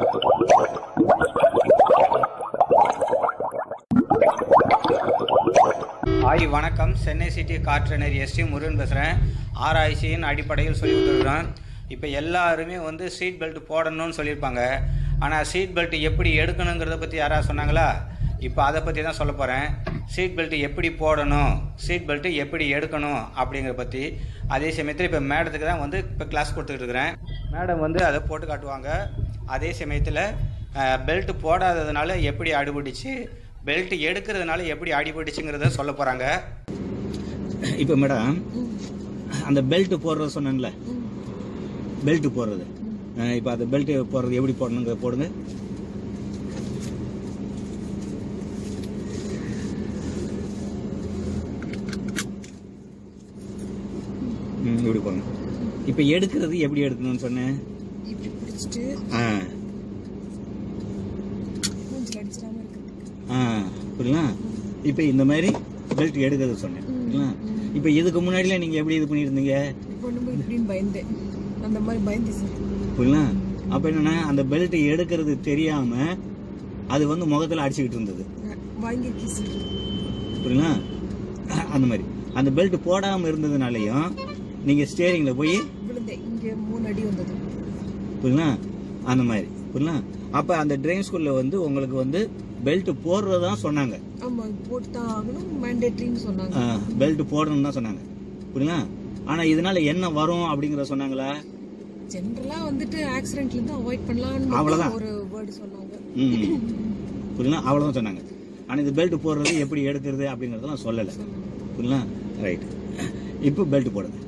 Hi வணக்கம் Chennai city car trainer ST Murugan பேசுகிறேன் ஆராய்ச்சியின் அடிப்படையில் சொல்லி கொடுத்துருக்குறோம் இப்போ எல்லாருமே வந்து சீட் பெல்ட் போடணும்னு சொல்லியிருப்பாங்க ஆனால் சீட் பெல்ட் எப்படி எடுக்கணுங்கிறத பற்றி யாராவது சொன்னாங்களா இப்போ அதை பற்றி தான் சொல்ல போகிறேன் சீட் பெல்ட் எப்படி போடணும் சீட் பெல்ட் எப்படி எடுக்கணும் அப்படிங்கிறத பற்றி அதே சமயத்தில் இப்போ மேடத்துக்கு தான் வந்து இப்போ கிளாஸ் கொடுத்துக்கிட்டு இருக்கிறேன் மேடம் வந்து அதை போட்டு காட்டுவாங்க அதே சமயத்தில் பெல்ட் போடாததுனால எப்படி அடிபட்டுச்சு பெல்ட் எடுக்கிறதுனால எப்படி அடிபட்டுச்சுங்கிறத சொல்ல போகிறாங்க இப்போ மேடம் அந்த பெல்ட் போடுறது சொன்னேன்ல பெல்ட் போடுறது இப்போ அந்த பெல்ட் போடுறது எப்படி போடணுங்க போடுங்க ம், இப்படி போடுங்க இப்போ எடுக்கிறது எப்படி எடுக்கணும்னு சொன்னேன் இப்படி பிடிச்சிட்டு ஆ மூஞ்சில் அடிச்சிடாம இருக்கிறதுக்கு ஆ புரியல இப்போ இந்த மாதிரி பெல்ட் எடுக்கிறது சொன்னேன் புரியல இப்போ இதுக்கு முன்னாடிலாம் நீங்கள் எப்படி இது பண்ணியிருந்தீங்க இப்போ நம்ம இப்படின்னு பயந்தேன் அந்த மாதிரி பயந்து சார் புரியல அப்போ என்னன்னா அந்த பெல்ட் எடுக்கிறது தெரியாம அது வந்து முகத்தில் அடிச்சுக்கிட்டு இருந்தது வாங்கியிருக்கேன் சார் புரியல அந்த மாதிரி அந்த பெல்ட் போடாமல் இருந்ததுனாலையும் நீங்கள் ஸ்டேரிங்கில் போய் விழுந்தேன் இங்கே மூணு அடி வந்தது புரியல அந்த மாதிரி புரியல அப்போ அந்த ட்ரெயின் ஸ்கூலில் வந்து உங்களுக்கு வந்து பெல்ட் போடுறது தான் சொன்னாங்க ஆமா போட்டு தான் ஆகணும் மேண்டேட்ரின்னு சொன்னாங்க பெல்ட் போடணும்னு தான் சொன்னாங்க புரியல ஆனால் இதனால என்ன வரும் அப்படிங்கிறத சொன்னாங்களா ஜென்ரலா வந்துட்டு ஆக்சிடென்ட்ல இருந்து அவாய்ட் பண்ணலாம்னு அவ்வளவுதான். ஒரு வேர்டு சொன்னாங்க ம் புரியல அவ்வளோதான் சொன்னாங்க ஆனால் இந்த பெல்ட் போடுறது எப்படி எடுக்கிறது அப்படிங்கிறதெல்லாம் சொல்லலை புரியல ரைட் இப்போ பெல்ட் போடுங்க